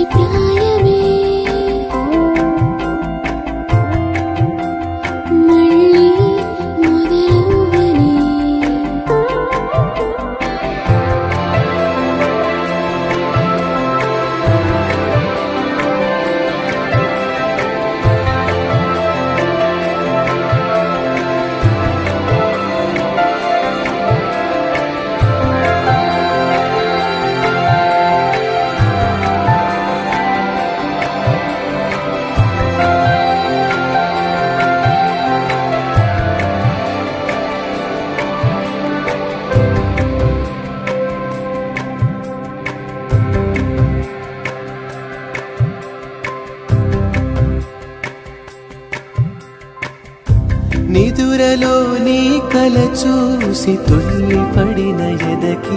ప్రాయమే మళ్ళీ మొదలవ్వని నిదురలో నీ కల చూసి తుళ్ళి పడిన ఎదకి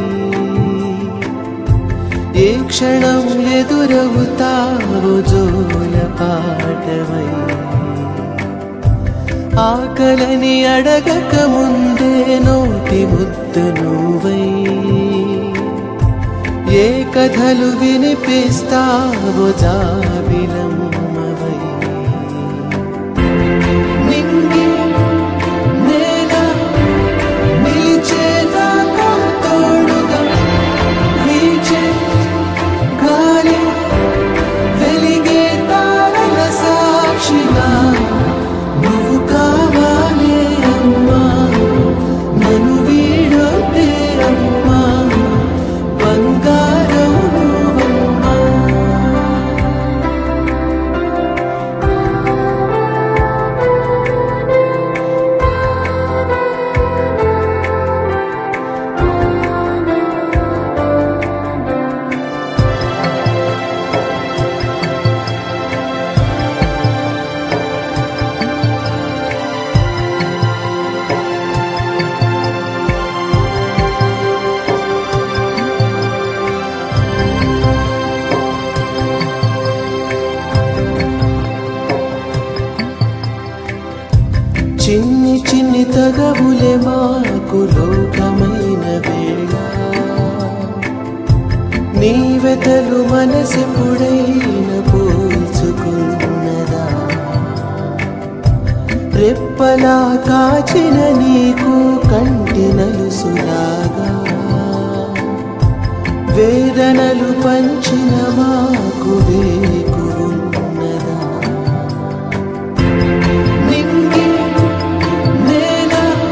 ఏ క్షణం ఎదురవుతావో జోల పాటవై ఆకలని అడగక ముందే నోటి ముద్దు నువ్వై ఏ కథలు వినిపిస్తావో జాబిలమ్మవై నింగి నేల నిలిచేదాకా తోడుగా వీచే గాలి వెలిగే తారల సాక్షిగా నువ్వు కావాలే అమ్మా నన్ను వీడొద్దే అమ్మా బంగారం నువ్వమ్మా చిన్ని చిన్ని తగవులే మాకు లోకమైన వేళ నీ వెతలు మనసెప్పుడైన పోల్చుకున్నదా రెప్పలా కాచిన నీకు కంటి నలుసులాగా వేదనలు పంచిన మాకు వేకు ఉన్నదా నింగి నేల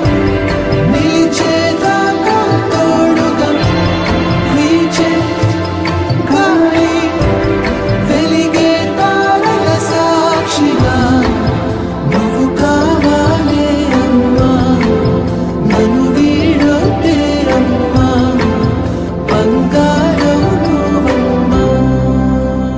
నిలిచేదాకా తోడుగా వీచే గాలి వెలిగే తారల సాక్షిగా నువ్వు కావాలే అమ్మా నన్ను వీడొద్దే అమ్మా బంగారం నువ్వమ్మా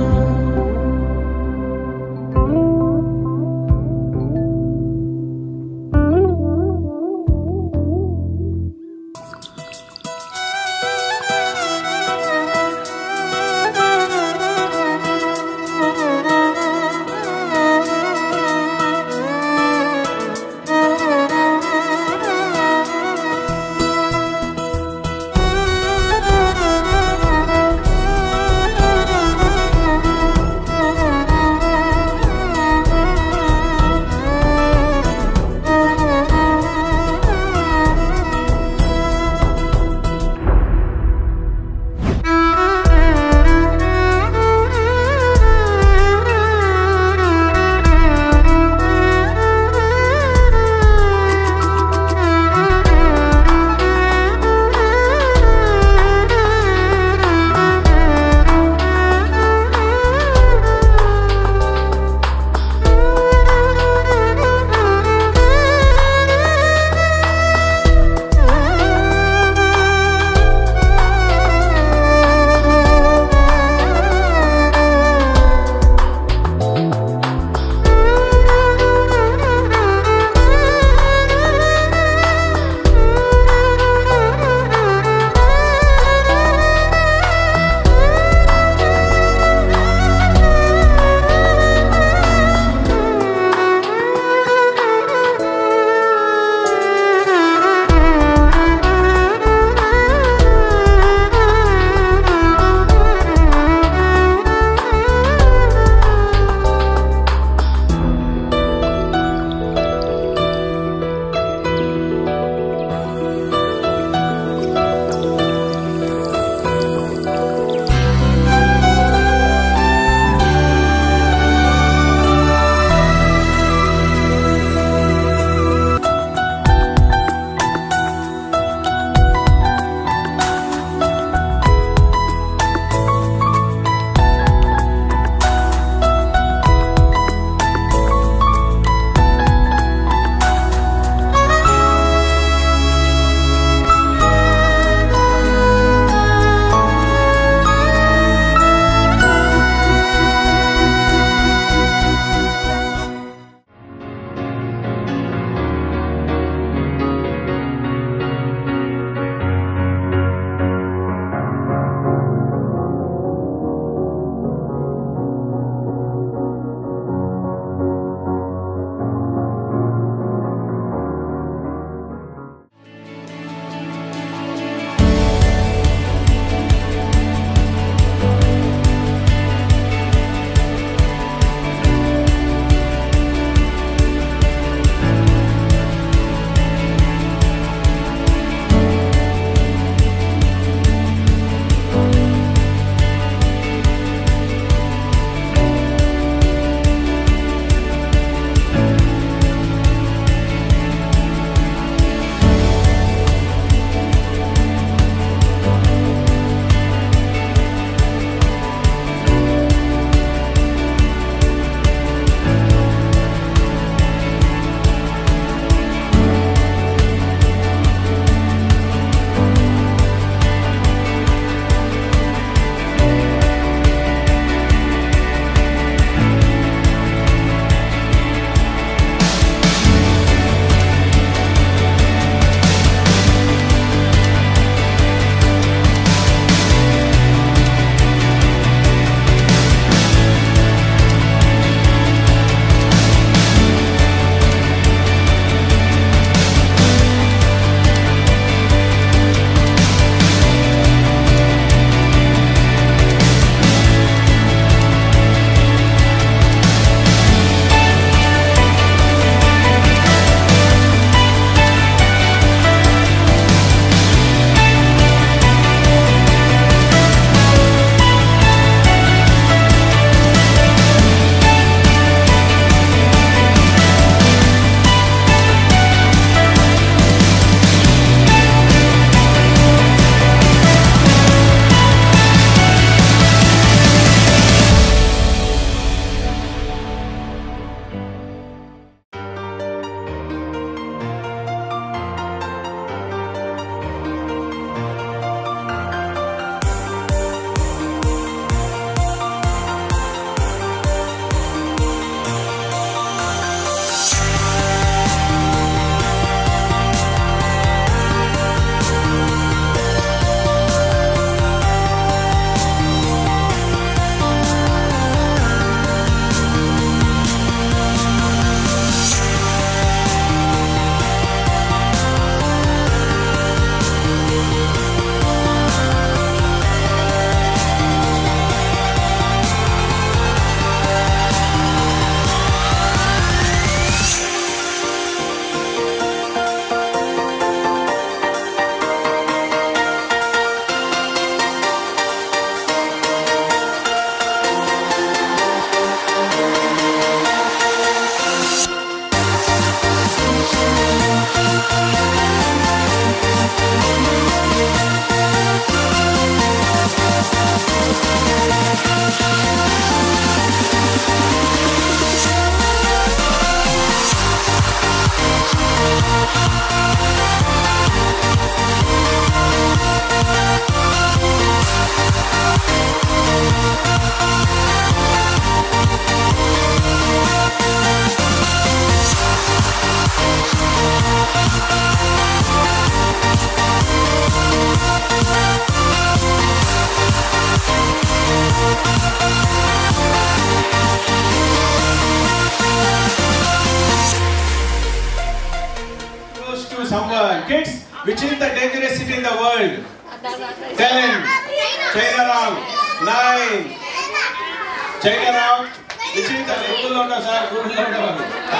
Which is the dangerous city in the world? Ten. China wrong. Nine. China wrong. Which is the Google ఉన్నా సార్ Google లో ఉన్నా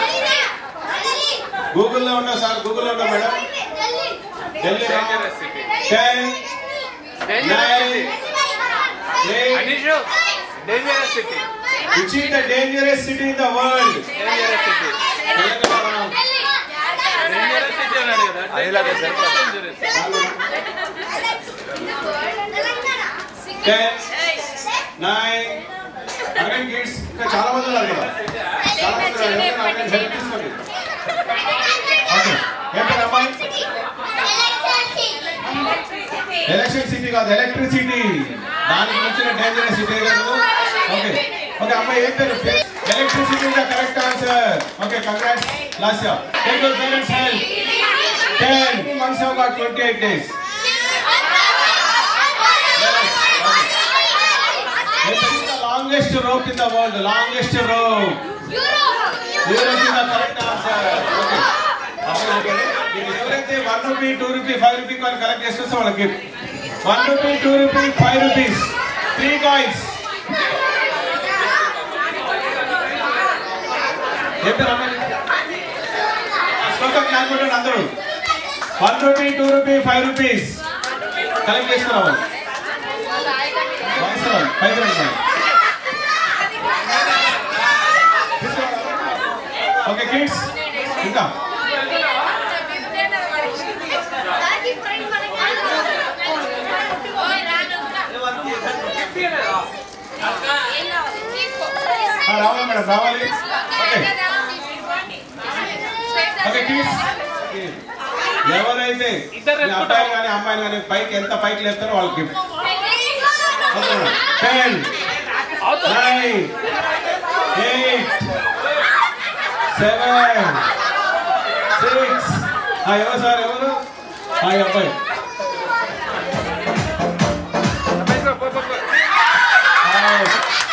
Google లో ఉన్నా సార్ Google లో ఉన్నా madam Delhi wrong. Ten. Nine. Eight. Anishu, dangerous city. Which is the dangerous city in the world? Dangerous city. Telangana wrong. Dangerous city అన్నాడు కదా. Dangerous. Ten. Nine. అడగండి kids. ఇంకా చాలా మంది ఉన్నారు కదా చాలా మంది ఉన్నారు ఎవరైనా అడగండి. help తీసుకోండి ఓకే ఏం పేరు అమ్మాయి ఎలక్షన్ సిటీ కాదు ఎలక్ట్రిసిటీ దానికి మించిన డేంజరస్ సిటీ కాదు ఓకే ఓకే అమ్మాయి ఏం పేరు electricity is the correct answer okay congrats last year take your parents help 10 months have got 28 days This is the longest rope in the world longest rope Europe is the correct answer okay అప్పుడు okay మీరు ఎవరైతే one rupee two rupee five rupee coin collect చేసుకొస్తే వాళ్ళకి one rupee two rupee five rupees three coins శ్లోకం calculator అందరూ one rupee two rupee five rupees collect చేసుకురావాలి voice రావాలి, పైకి రండి మరి. ఓకే కిడ్స్ ఇంకా ఆ, రావాలి మేడం రావాలి ఓకే ఓకే కిడ్స్ ఎవరైతే ఈ అబ్బాయి కానీ అమ్మాయి కానీ పైకి ఎంత పైకి లేపుతారో వాళ్ళకి gift okay madam ten nine eight seven six ఎవరు సార్ ఎవరు ఆ ఈ అబ్బాయి Out.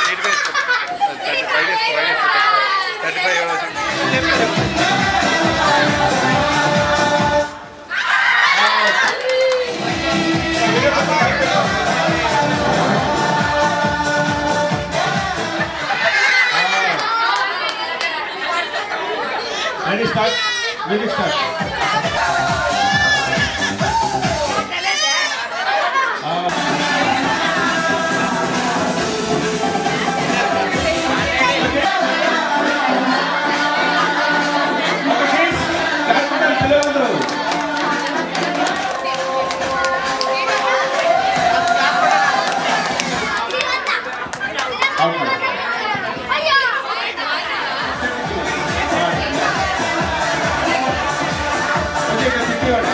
Thirty five Ready, start. Music start. Okay, kids, calculator పిల్లలందరూ. అవును మేడం. ఓకే, ఇక్కడ సిటీ వాడు.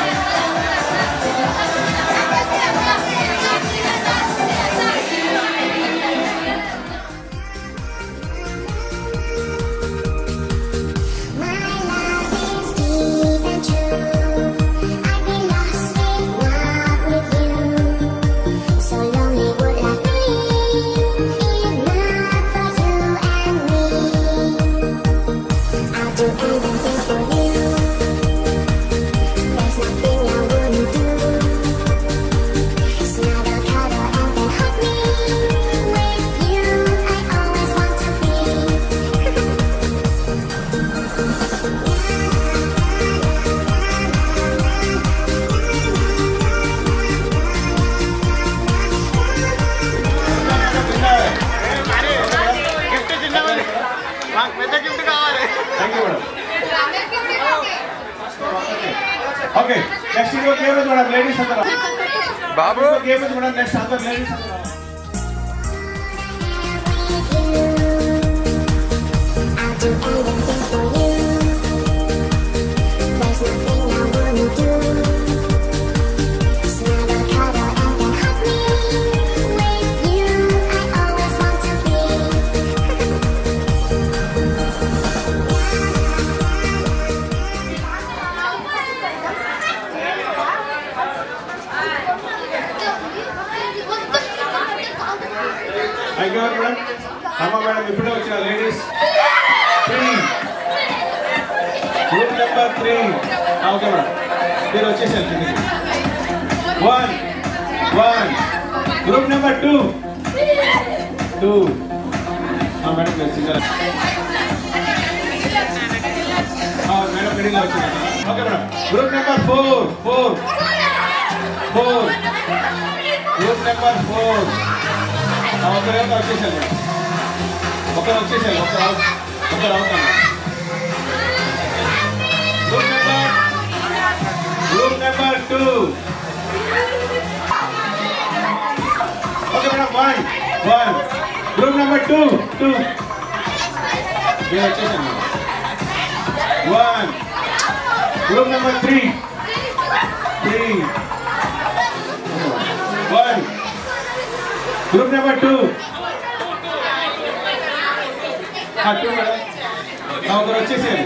My love is deep and true. I'd be lost if not with you. So lonely would life be if not for you and me. I'd do anything for you. There's nothing I wouldn't do. Snuggle, cuddle, and then hug me. With you, I always want to be. Gift చిన్నది మాకు పెద్ద gift కావాలి Thank you, madam. Okay next ఇంకో game ఉంది madam ladies అందరూ బాబు ఇంకో game ఉంది మేడం నెక్స్ట్ అందరు లేడీస్ అందరూ I'll do anything for you. There's nothing I wouldn't do. Snuggle, cuddle, and then hug me. With you, I always want to be. Thank you madam అమ్మ madam ఇప్పుడే వచ్చిన ladies three group number three okay madam మీరు వచ్చేసారు కిందకి one one group number two two madam మీరు singer madam మిడిల్లో వచ్చింది okay madam group number four four four group number four ఒకరే వచ్చేసారు మేడం ఒకరు వచ్చేసారు ఒకరు అవుట్ ఒకరు అవుతాను group number group number two okay madam one one group number two two మీరు వచ్చేసాను madam one group number three three one group number two two madam ఒకరు వచ్చేసారు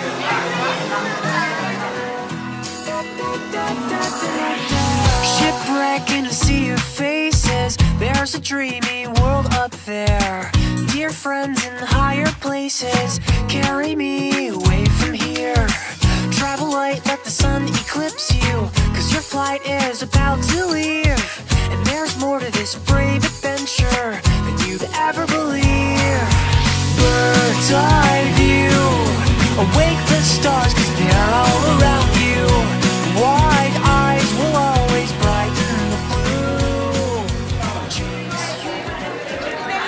Shipwreck in a sea of faces. There's a dreamy world up there. Dear friends in higher places, carry me away from here. Travel light, let the sun eclipse you. Cause your flight is about to leave. And there's more to this brave adventure than you'd ever believe. Bird's eye view. Awake the stars, cause they're all around you. Wide eyes will always brighten the blue. Chase you.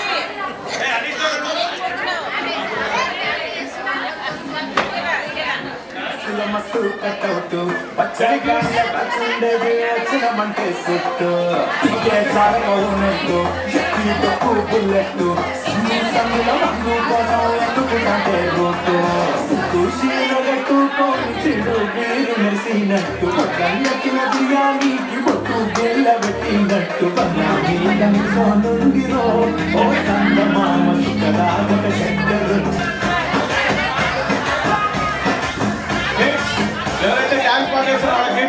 మస్తు కట్టవుతూ పచ్చగా పచ్చుండేది వచ్చినమంటే సుట్టు ఇంకే సారమవునట్టు శక్తితో bullet సందులో మందు కోసం ఎత్తుకుంటే గుట్టు ఖుషీలో ఎత్తుకొని చెడు వీరు మెరిసినట్టు కన్నెక్కిన బిర్యానీకి బొట్టు గెల్ల పెట్టినట్టు పన్నా మీద సోనుండిరో ఓ సంద మామ సుఖరాగత శంకరు ఎవరైతే డాన్స్ పాడేస్తారో వాళ్ళకి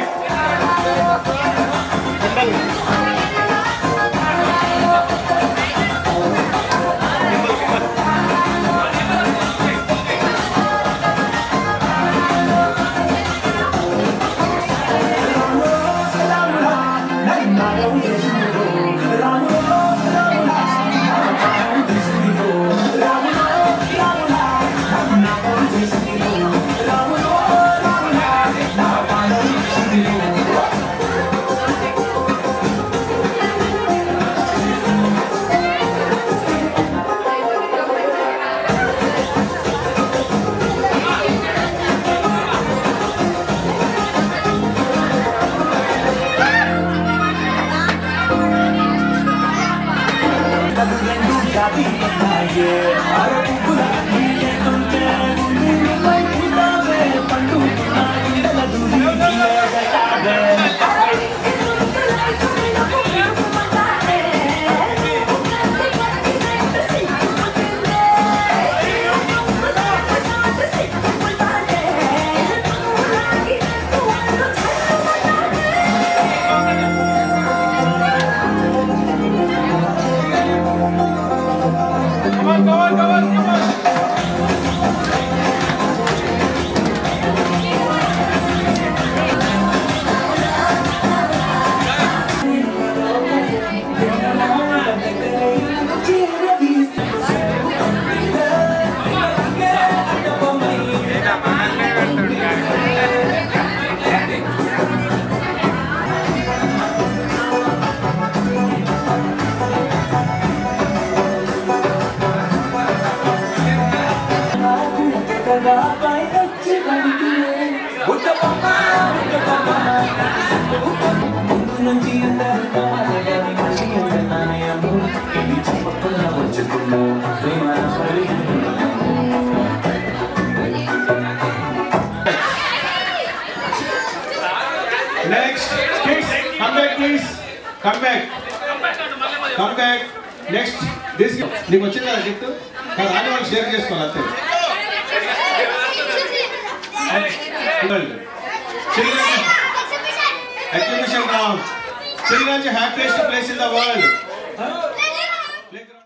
Come on, come on, come on, come on. Next, kids, come back, please. Come back. Come back. Next, this. నీకు వచ్చింది కదా గిఫ్ట్ రాని వాళ్ళు షేర్ చేసుకోవాలి అంతే Children, exhibition ground. Children's happiest place in the world. Playground.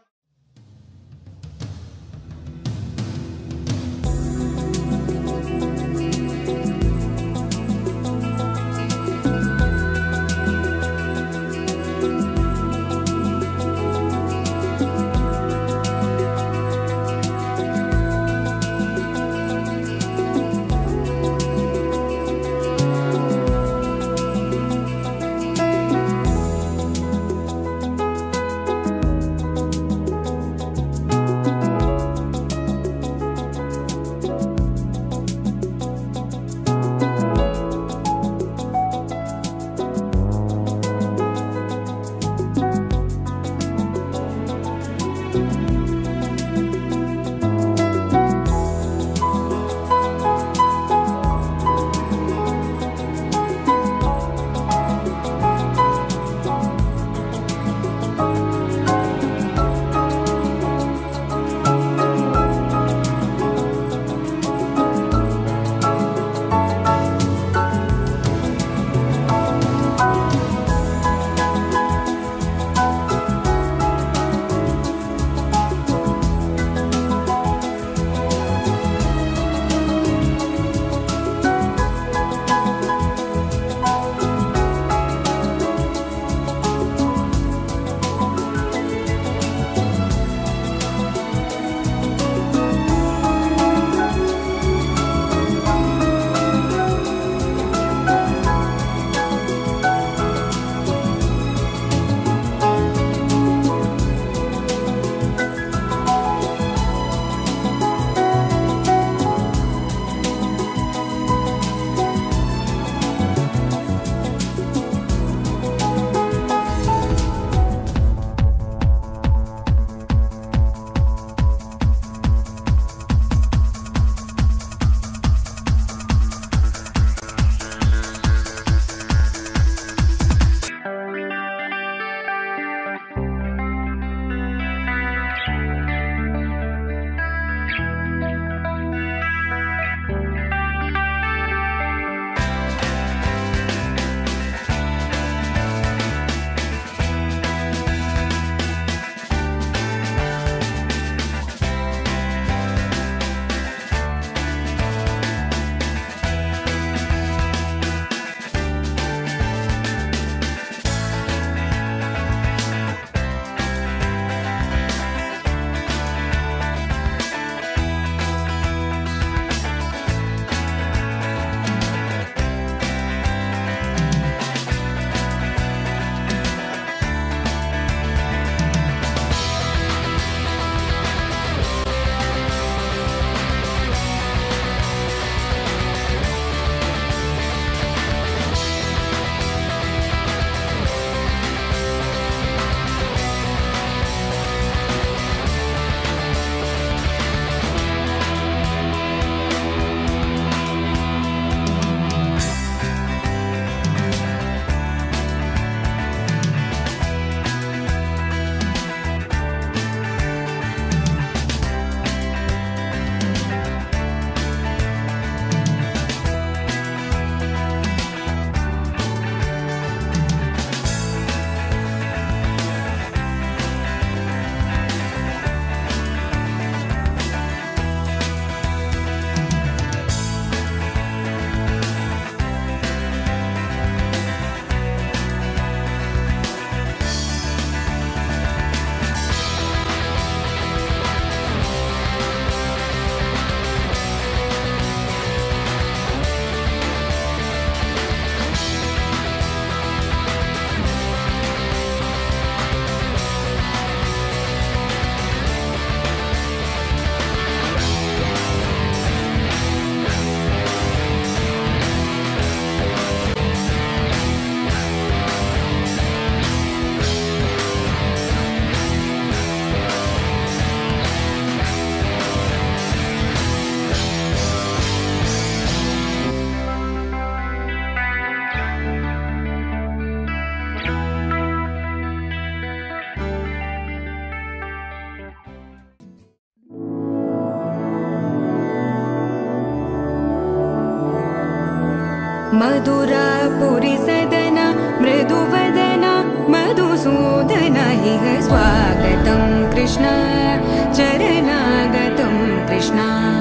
मधुरापुरि सदन मृदुवदन मधुसूदन इह स्वागतं कृष्ण चरणागतं कृष्ण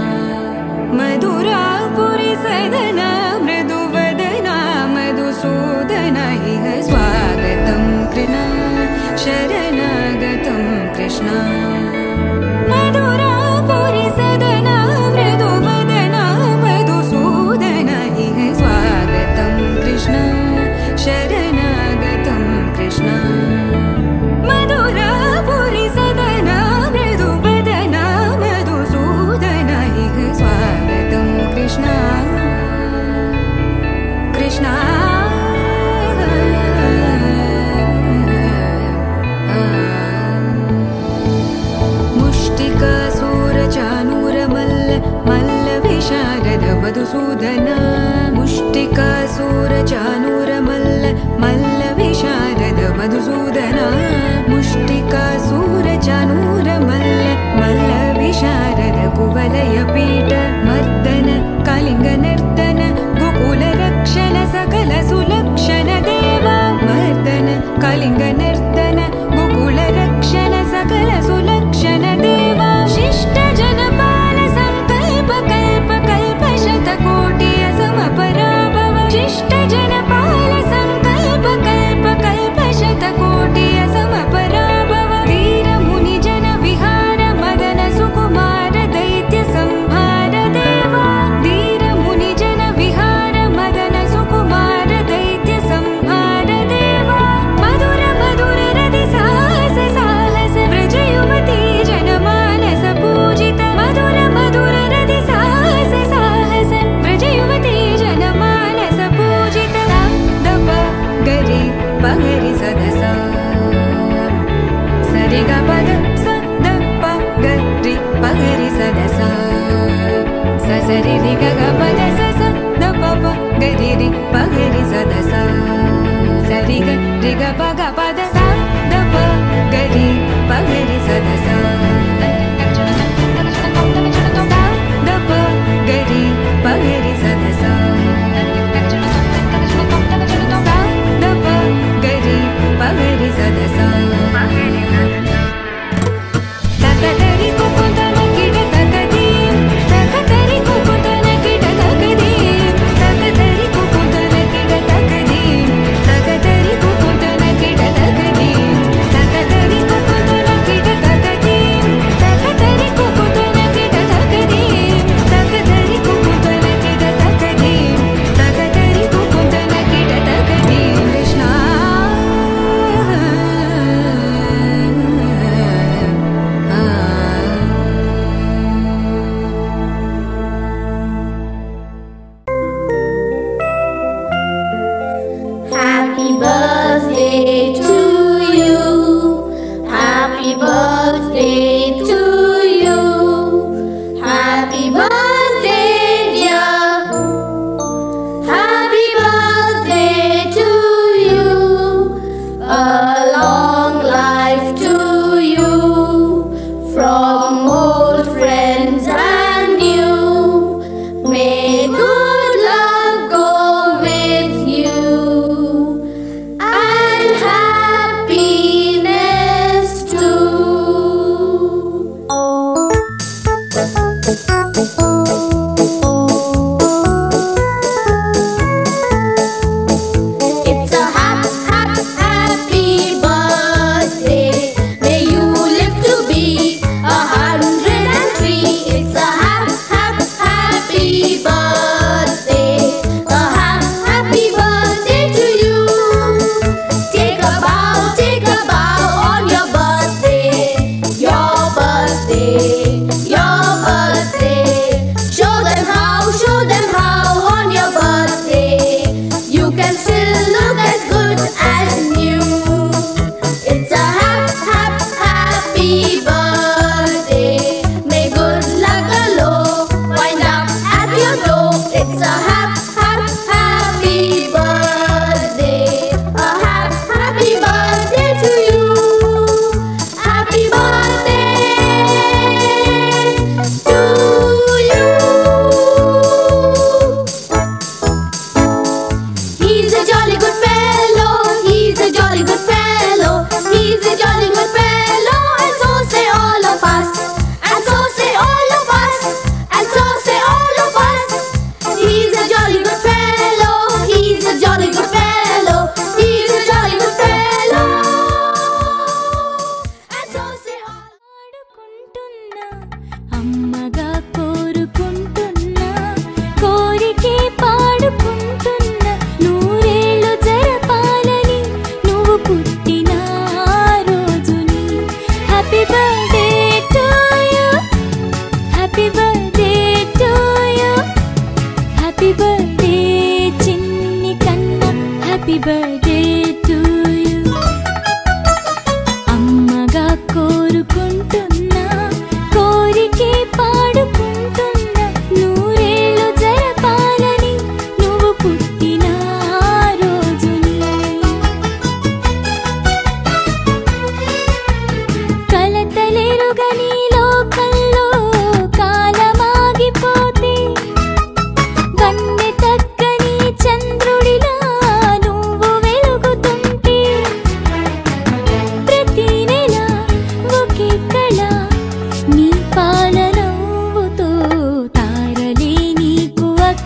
मधुरापुरि सदन मृदुवदन मधुसूदन इह स्वागतं कृष्ण शरणागतं कृष्ण मधुरापुरि सदन मृदुवदन मधुसूदन इह स्वागतं कृष्ण शरणागतं कृष्ण मधुरापुरि सदन मृदुवदन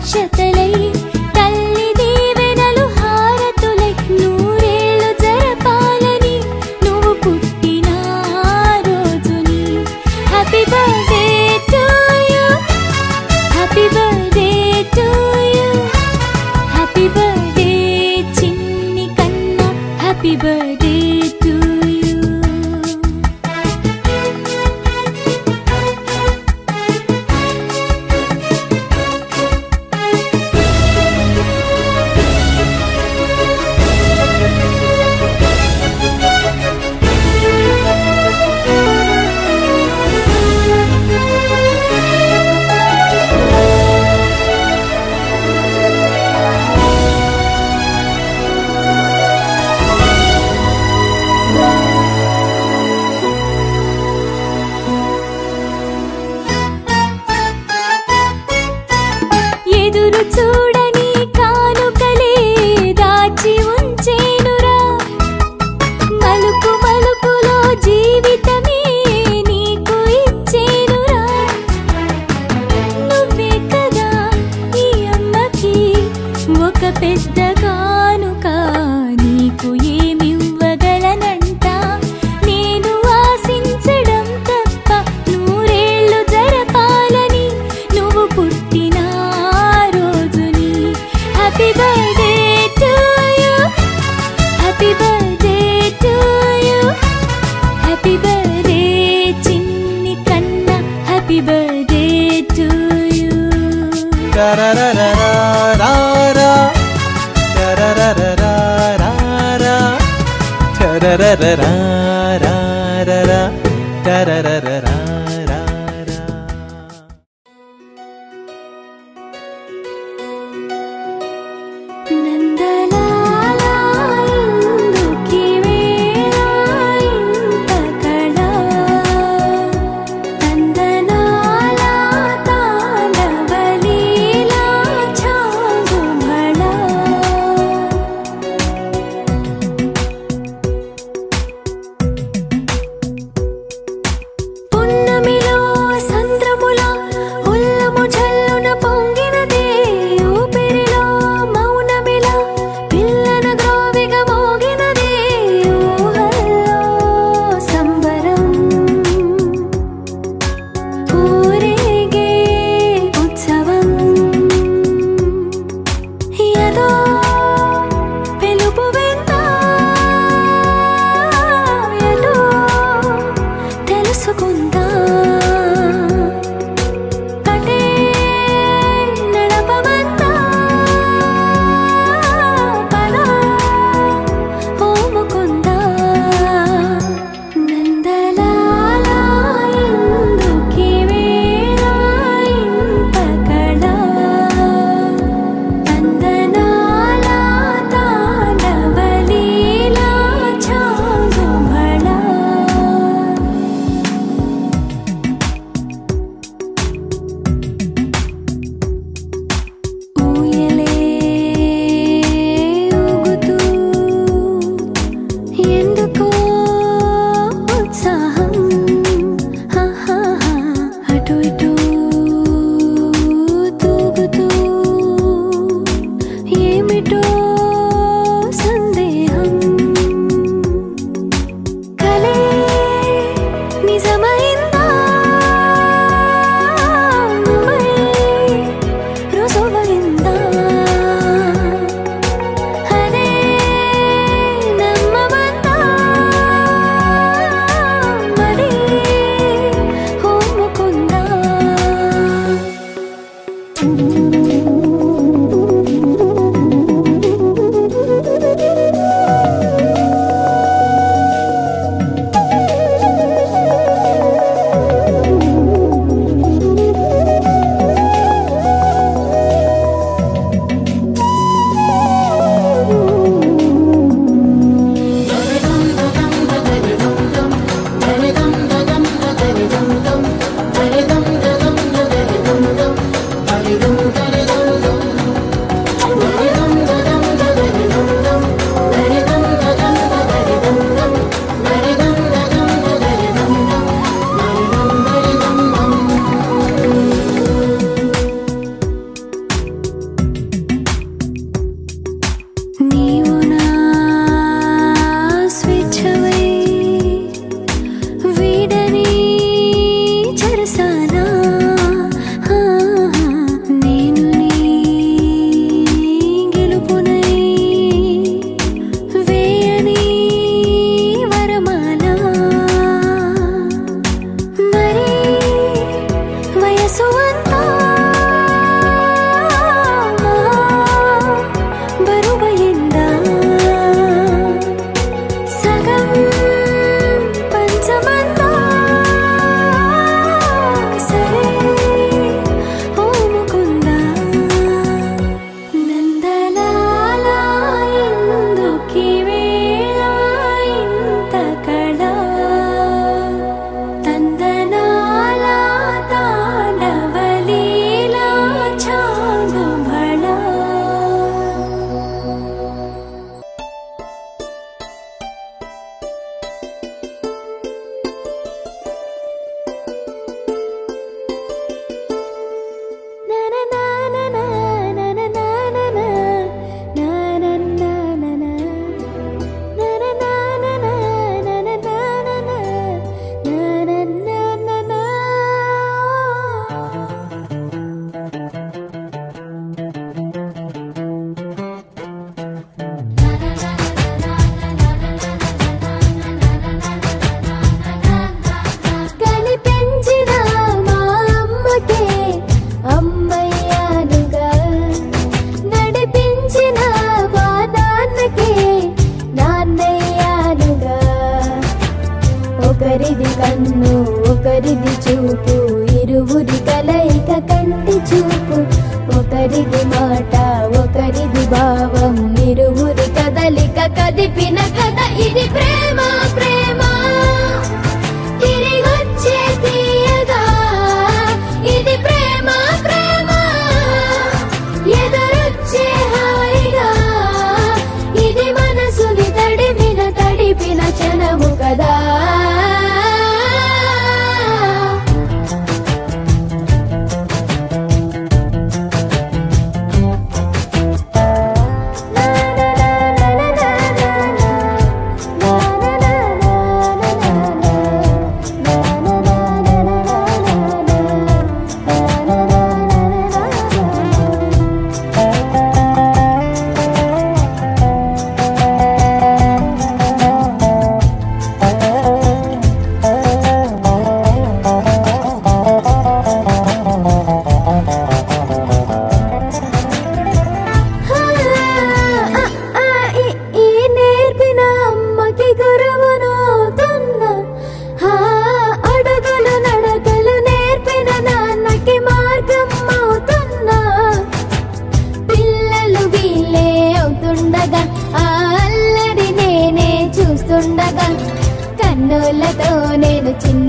అక్షతలై తల్లి దీవెనలు హారతులై నూరేళ్ళు జరపాలని నువ్వు పుట్టిన ఆ రోజుని happy birthday to you happy birthday to you happy birthday చిన్ని కన్నా హ్యాపీ బర్త్డే టు యు ఎదురు చూడని కానుకలే దాచి ఉంచేనురా మలుపు మలుపులో జీవితమే నీకు ఇచ్చేనురా నువ్వే కదా ఈ అమ్మకి ఒక పెద్ద కానుక నీకు ఏమివ్వగలనంట నేను ఆశించడం తప్ప నూరేళ్ళు జరపాలని నువ్వు పుట్టిన ఆ రోజుని happy birthday to you happy birthday to you happy birthday చిన్ని కన్నా happy birthday to you Nandalala ఇందుకి వేళ ఇంత కళ నందనాలా తాండవలీలా చాంగుమళ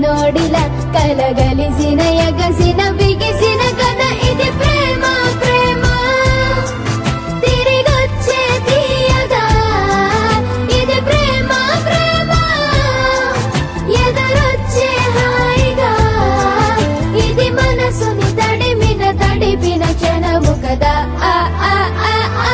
చిన్నోడిలా కలగలిసిన ఎగసిన బిగిసిన కథ ఇది ప్రేమ ప్రేమ తిరిగొచ్చే తీయగా ఇది ప్రేమ ప్రేమ ఎదురొచ్చే హాయిగా ఇది మనసుని తడిమిన తడిపిన క్షణము కదా ఆ ఆ ఆ ఆ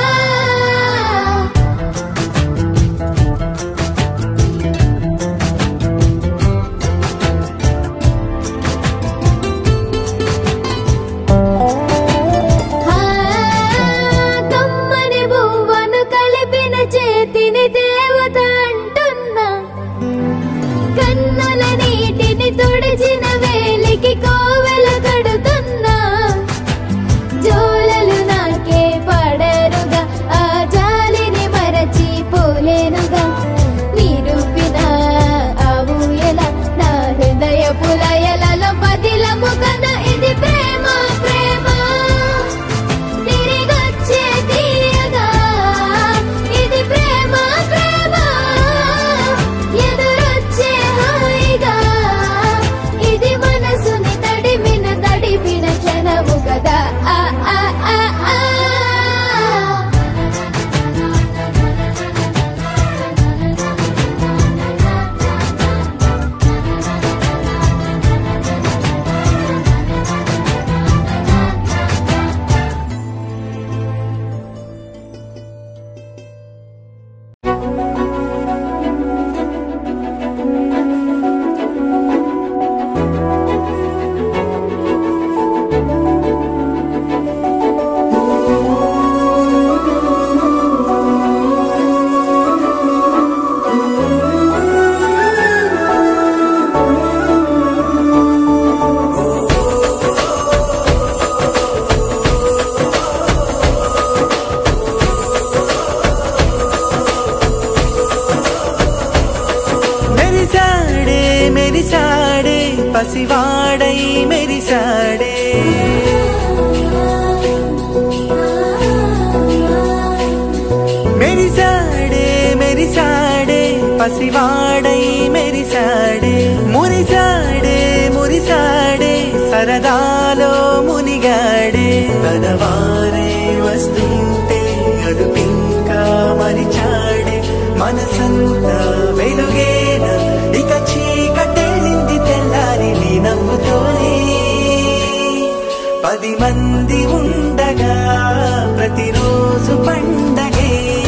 ఆ, కమ్మని బువ్వను కలిపిన చేతిని దేవత అంటున్నా కన్నుల నీటిని తుడిచిన వేలికి కోవెల కడుతున్నా జోలలు నాకే పడరుగా ఆ జాలిని మరచి పోలేనుగా నిరూపిన ఆవు ఎలా నా హృదయ పులయలలో పదిలము కదా ఇది ప్రేమ ప్రేమ తిరిగొచ్చే తీయగా ఇది ప్రేమ ప్రేమ ఎదురొచ్చే హాయిగా ఇది మనసుని తడిమిన తడిపిన క్షణము కదా ఆ ఆ ఆ ఆ మెరిసాడే మెరిసాడే పసివాడై మెరిసాడే మెరిసాడే మెరిసాడే పసివాడై మెరిసాడే మురిసాడే మురిసాడే సరదాలో మునిగాడే తనవారే వస్తుంటే అదుపింకా మరిచాడే మనసంతా వెలుగేన ఇక చీకటెళ్ళింది తెల్లారి నీ నవ్వుతోనే పది మంది ఉండగా ప్రతిరోజు పండగే